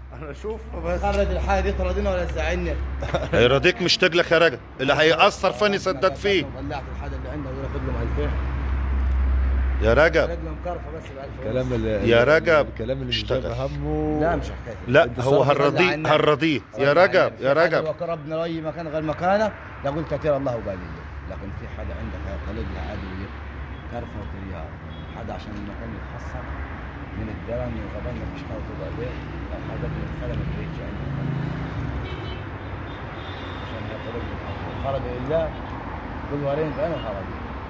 انا اشوفه بس خرج الحاجه دي طردنا ولا تزعلنا هيرضيك مشتاق لك يا رجل اللي هيأثر فين يصدق فيه طلعت الحاجه اللي عندنا وياخذ لهم 2000 يا رجب رجله مكرفه بس ب 1000 كلام اللي يا رجب الكلام اللي مش اشتغل. جايب همه لا مش حكايه لا انت هو صرف هالرضيه عنك. هالرضيه يا رجب يا رجب وقربنا لاي مكان غير مكانه لقول كثير الله وبالي لكن في حدا عندك قليل عادي كرفه وتريار حدا عشان المكان يتحصن من الدرن وغبان مفيش حاجه تبقى بيه لو حاجات من الخدم اللي بيجي عندك عشان هي قرب خرج لله كل ورين فانا خرج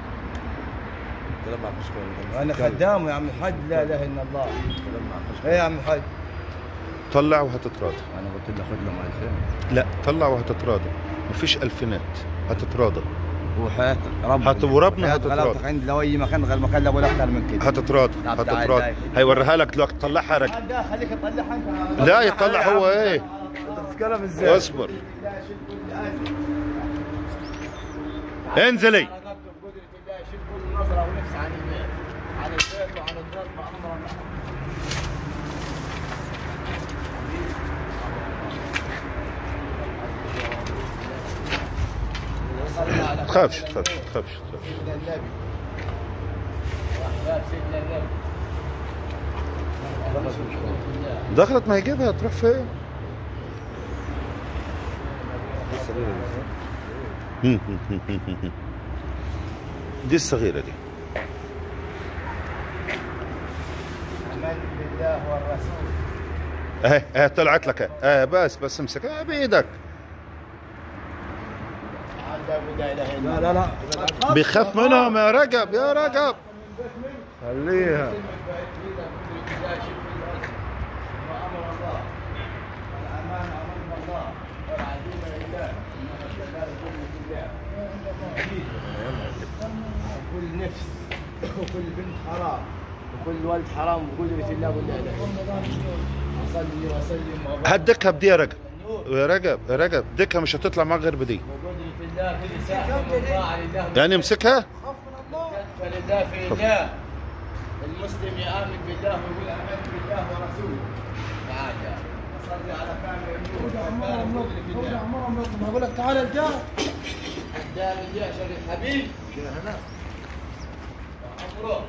كلام مع مشكلة انا خدامه يا عم الحاج لا اله الا الله كلام مع مشكلة ايه يا عم الحاج طلع وهتتراضى انا قلت له خد لهم 2000 لا طلع وهتتراضى مفيش الفينات هتتراضى وحياة ربنا هت- وربنا حياة هتتراضى. غلاوتك عندي لو اي مكان غير مكان لا ولا اكثر من كده هتتراضى طب تعال هتتراضى تعال. هيوريها لك دلوقتي طلعها يا رجل لا خليك تطلعها انت لا يطلع هو ايه بتتكلم ازاي اصبر انزلي تخافش تخافش تخافش تخافش دخلت ما يجيبها تروح فين دي الصغيرة دي امنت بالله والرسول اهي اهي طلعت لك اهي بس بس امسكها بايدك لا اله الا لا لا لا بيخاف منهم يا رجب يا رجب خليها وامر الله والامان امر الله والعزيمه لله انما الشباب كله لله كل نفس وكل بنت حرام وكل ولد حرام بقدرة الله ولا اله الا الله اصلي واسلم وبارك هدكها بدي يا رجب يا رجب يا رجب دكها مش هتطلع معك غير بدي بقدرة الله كل ساعة من طاعة لله يعني امسكها فلله في الله المسلم يآمن بالله ويقول آمنت بالله ورسوله تعال يا صلي على كامل النور بقول لك تعال الجار قدام الجيش الحبيب عمره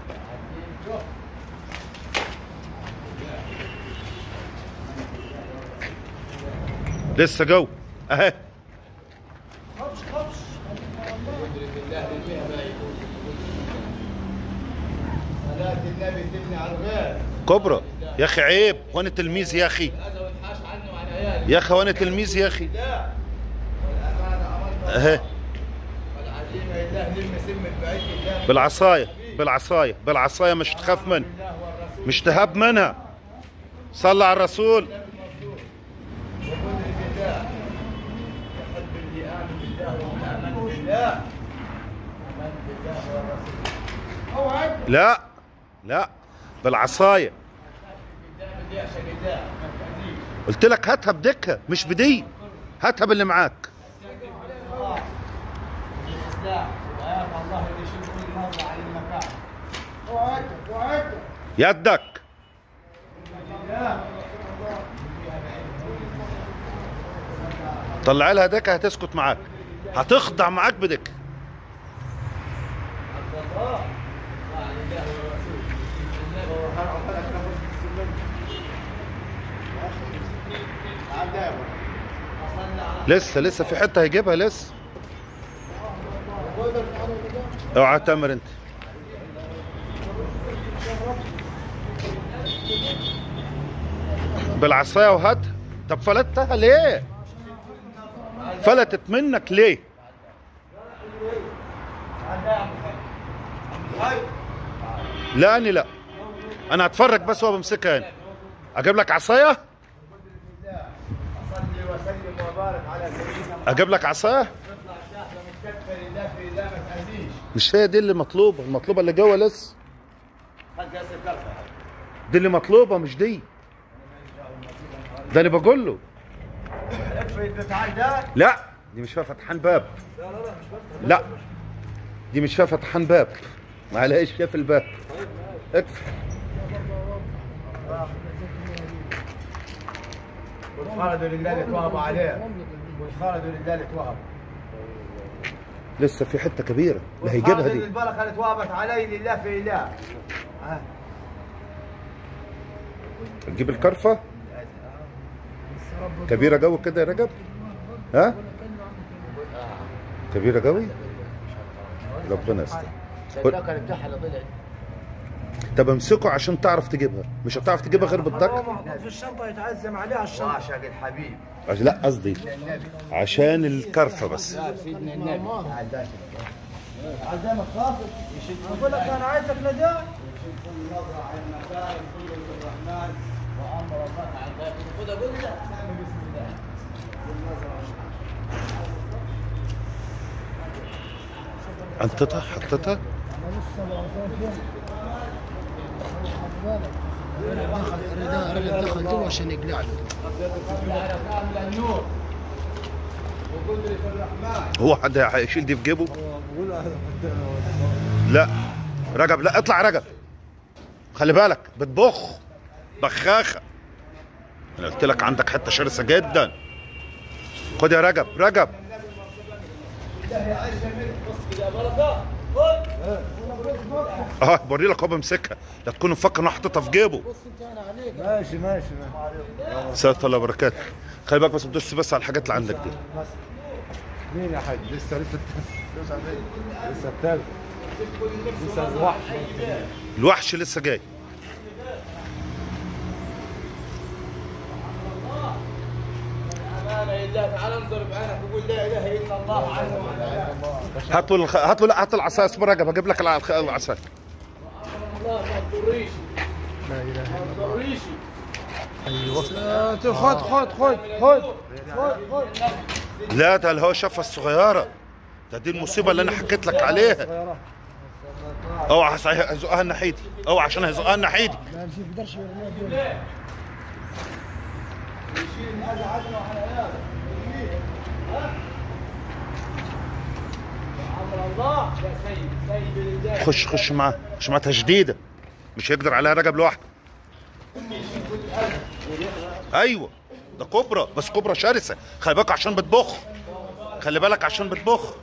لسه جو اهي صلاة النبي تبني على الغير كبرى يا اخي عيب وانا تلميذ يا اخي هذا وتحاش عنه وعن عياله يا اخي وانا تلميذ يا اخي لا والأمانة أمر اهي والعزيمة لله لم سم بعيد الله بالعصايه بالعصايه بالعصايه مش تخاف منها الله والرسول مش تهاب منها صلى على الرسول وقدرة الله يحب اللي آمن بالله ومن آمن بالله آمن بالله والرسول لا لا بالعصايه قدام اللي يعشق الله ما تأذيه قلت لك هاتها بدكها مش بدي هاتها باللي معاك الإسلام وآيات الله اللي يشوف كل مرة عن المكان يدك طلع لها دكه هتسكت معاك هتخضع معاك بدك لسه لسه في حته هيجيبها لسه اوعى تامر انت بالعصايه وهات طب فلتها ليه فلتت منك ليه لا اني لا انا هتفرج بس وهو بمسكها هنا اجيب لك عصايه أصلي وسلم وبارك على سيدنا اجيب لك عصايه تطلع ساحة متكفل لله في الله ما تأذيش مش هي دي اللي مطلوبه المطلوبه اللي جوه لسه خد جاسر كفة دي اللي مطلوبه مش دي ده اللي بقول له اكفي انت تعال ده لا دي مش فيها فتحان باب لا دي مش فيها فتحان باب معلش شاف الباب اكفي والخالد لله اللي توهب عليه والخالد لله اللي توهب لسه في حته كبيره اللي هيجيبها والخالد دي البركه اللي توهبت علي لله في الله ها. تجيب الكرفه كبيره قوي كده يا رجب ها كبيره قوي ربنا يستر الذكر بتاعها اللي طلعت طب امسكه عشان تعرف تجيبها مش هتعرف تجيبها غير بالذكر في الشنطه يتعزم عليها الشنطه وعشق الحبيب عش- لا قصدي عشان الكرفه بس سيدنا النبي عزامك خافت اقول لك انا عايزك نجاح حطيتها حطيتها رجل دخل جوا عشان يقلع له هو حد هيشيل دي في جيبه لا رجب لا اطلع رجب خلي بالك بتبخ بخاخه انا قلت لك عندك حته شرسه جدا خد يا رجب رجب اه بوري لك هو بيمسكها لا تكون مفكر انه حاططها في جيبه ماشي ماشي ساتر الله وبركاته خلي بالك بس ما تدوس بس على الحاجات اللي عندك دي مين يا حاج لسه لسه لسه التالت لسه الوحش الوحش لسه جاي امانه لله تعال انظر بعينك وقول لا اله الا الله عز وجل هات له الخ... هات له لا هات العصايه اسمه رجب هجيب لك الع- العصايه الله ما تضريش ما تضريش خد خد خد خد لا ده اللي هو شافها الصغيره ده دي المصيبه اللي انا حكيت لك عليها اوعى هس- هيزقها ناحيتي اوعى عشان هيزقها ناحيتي ما بيقدرش يرميها امر الله يا سيد سيد لله خش خش معاه خش معاه تشديده مش هيقدر عليها رجب لوحده ايوه ده كبرى بس كبرى شرسه خلي بالك عشان بتبخ خلي بالك عشان بتبخ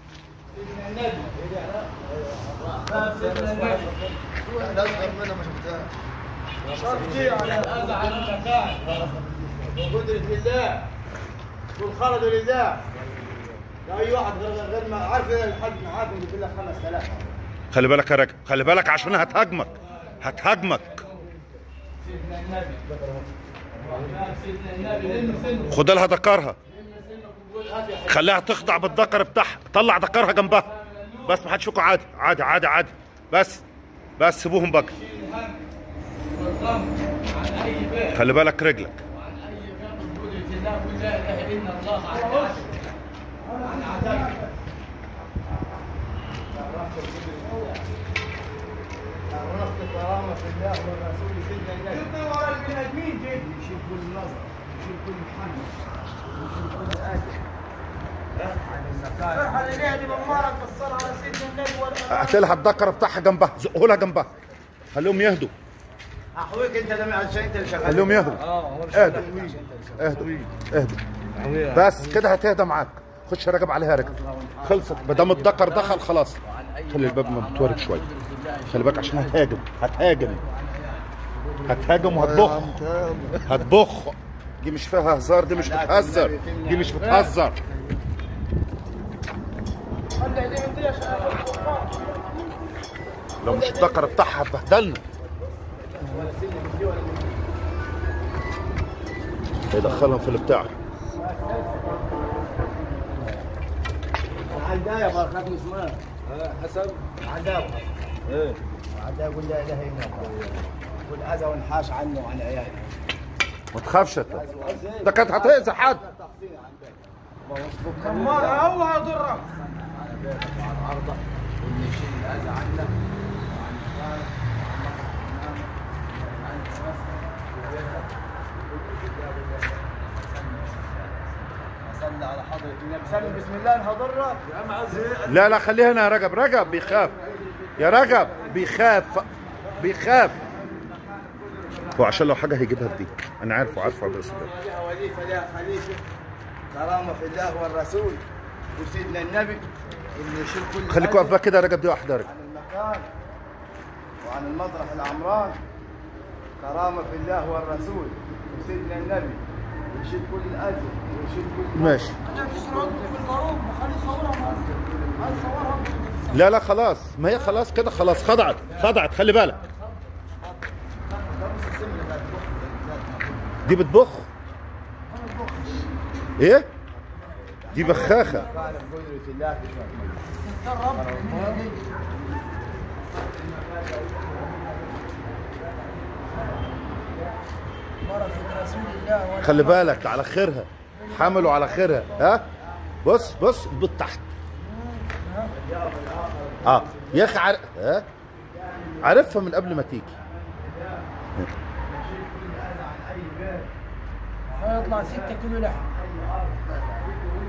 الاذى عن المكان وقدره لله والخالد لله لا اي واحد غير غير ما عارف إذا الحج معاكم يقول لك 5000 خلي بالك يا رجب خلي بالك عشان هتهاجمك هتهاجمك سيدنا النبي سيدنا النبي خد لها ذكرها قول هات يا خليها تخضع بالذكر بتاعها طلع ذكرها جنبها بس ما حدش فيكم عادي عادي عادي عادي بس بس سيبوهم بقى والغم عن اي باب خلي بالك رجلك وعن اي باب قدره الله قل لا اله الا الله عن عدل عن عدل عرفت كرامة الله والرسول سيدنا النبي جبنا ورا البني ادمين جيب يشيل كل نظر يشيل كل محمد يشيل كل ادم فرحة اللي دي بمارك بالصلاة على سيدنا النبي والأمان هات لها الذكر بتاعها جنبها زقه لها جنبها خليهم يهدوا احويك انت ده عشان انت اللي شغال خليهم يهدوا اهدوا اهدوا اهدوا بس كده هتهدى معاك خش راكب عليها ركب خلصت ما دام الذكر دخل خلاص خلي الباب متورك شويه خلي بالك عشان هتهاجم هتهاجم هتهاجم وهتبخ هتبخ دي مش فيها هزار دي مش بتهزر دي مش بتهزر لو مش الذكر بتاعها هتبهدلنا هيدخلهم في البتاع عندها بركات اسمها حسن عندها ايه عندها يقول لا اله الا الله والاذى والحاش عنه وعن عياله ما تخافش انت ده كانت هتأذي حد مرة هو هيضرك على بيتك وعلى ارضك واللي يشيل الاذى عنك وعن مكانك وعن امامك وعن نفسك وبيتك صلى على حضرة النبي سلم بسم الله انها ضرك يا عم عايز لا لا خليها هنا يا رجب رجب بيخاف يا رجب بيخاف بيخاف هو عشان لو حاجه هيجيبها بدي انا عارفه عارفه ابو اسود فلها ولي فلها خليفه كرامه في الله والرسول وسيدنا النبي اللي يشيل كل خليك أذى واقف بقى كده رجب دي واحده رجب عن المكان وعن المطرح العمران كرامه في الله والرسول وسيدنا النبي يشيل كل الاذى ويشيل كل ماشي لا لا خلاص ما هي خلاص كده خلاص خضعت خضعت خلي بالك دي بتبخ ايه دي بخاخه كان بقدره الله تشفى بركة رسول الله خلي بالك على خيرها حملوا على خيرها ها بص بص البيض تحت اه يا اخي عارف ها عارفها من قبل ما تيجي فيطلع 6 كيلو لحم